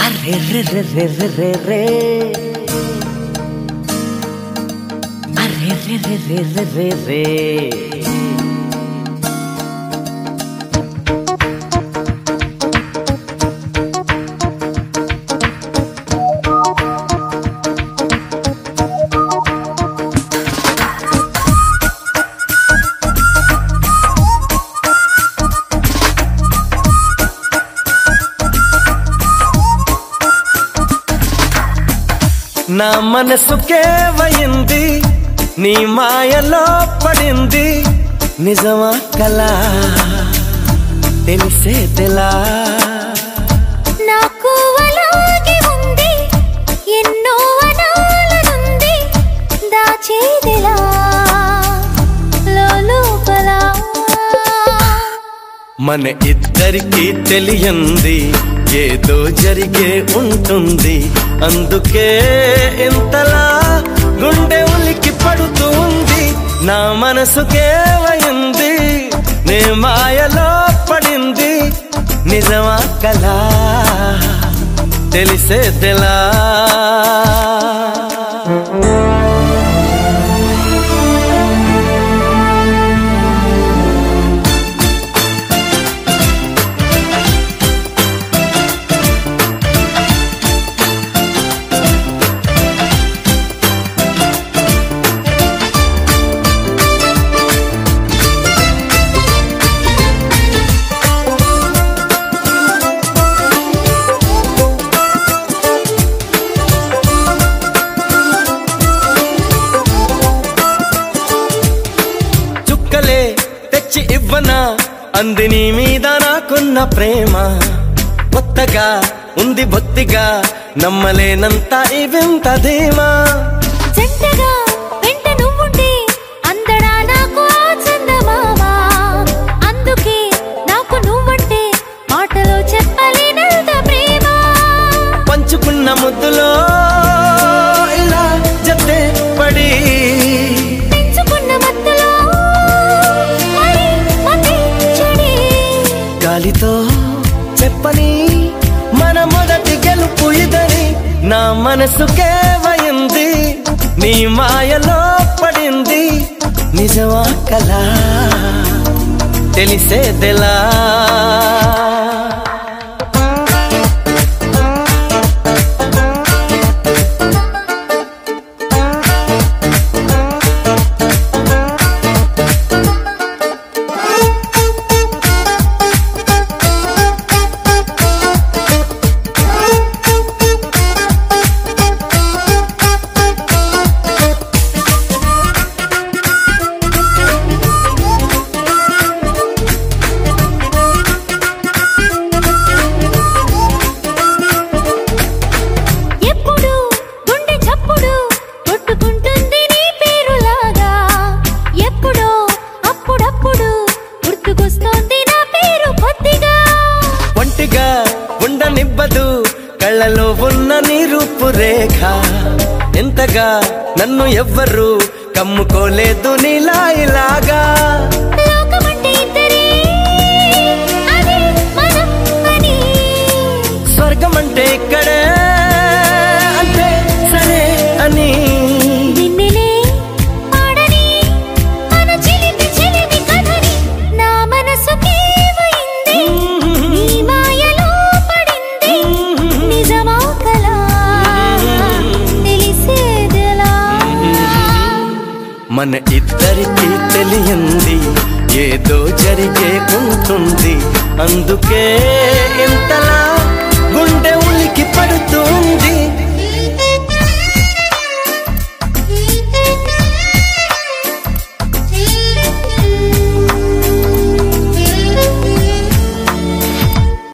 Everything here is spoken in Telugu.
అరే రే రే రే రే రే రే అరే రే రే రే రే రే రే నా మనసుకేవయింది నీ మాయలో పడింది నిజమా కలా తెలిసేదెలా నాకు అలాగే ఉంది ఎన్నో అనాలనుంది దాచేదిలా లోపల మన ఇద్దరికి తెలియంది ఏదో జరిగే ఉంటుంది అందుకే ఇంతలా గుండె ఉలికి పడుతుంది నా మనసుకేవయింది నే మాయలో పడింది నిజమా కలా తెలిసేదెలా చుక్కలే తెచ్చి ఇవ్వనా అంది నీ మీద నాకున్న ప్రేమ కొత్తగా ఉంది బొత్తిగా నమ్మలేనంత ఇవింత ధీమా జంటగా వెంట నువ్వుంటే అందడా నాకు ఆ చందమామ అందుకే నాకు నువ్వంటే మాటలో చెప్పలేనంత ప్రేమ పంచుకున్న ముద్దులో ఇలా జతే పడి పెంచుకున్న మత్తులో మరి మతి చెడి గాలితో చెప్పని మన మొదటి గెలుపు ఇదని నా మనసుకేవయింది నీ మాయలో పడింది నిజమా కలా తెలిసేదెలా ఎప్పుడు గుండె చప్పుడు కొట్టుకుంటుంది నీ పేరులాగా ఎప్పుడో అప్పుడప్పుడు గుర్తుకొస్తోంది నా పేరు కొద్దిగా ఒంటిగా ఉండనివ్వదు కళ్ళలో ఉన్న నీ రూపురేఖ ఎంతగా నన్ను ఎవ్వరు కమ్ముకోలేదు నీలా ఇలాగా లోకమంటే ఇద్దరే అదే మనం అని స్వర్గం అంటే ఇక్కడే అంటే సరే అని నిన్నెలే పాడని మన చిలిపి చిలిపి కథని నా మనసుకేవైంది నీ మాయలో పడింది నిజమా కలా తెలిసేదెలా మన ఇద్దరికి తెలియంది ఏదో జరిగే ఉంటుంది అందుకే ఇంతలా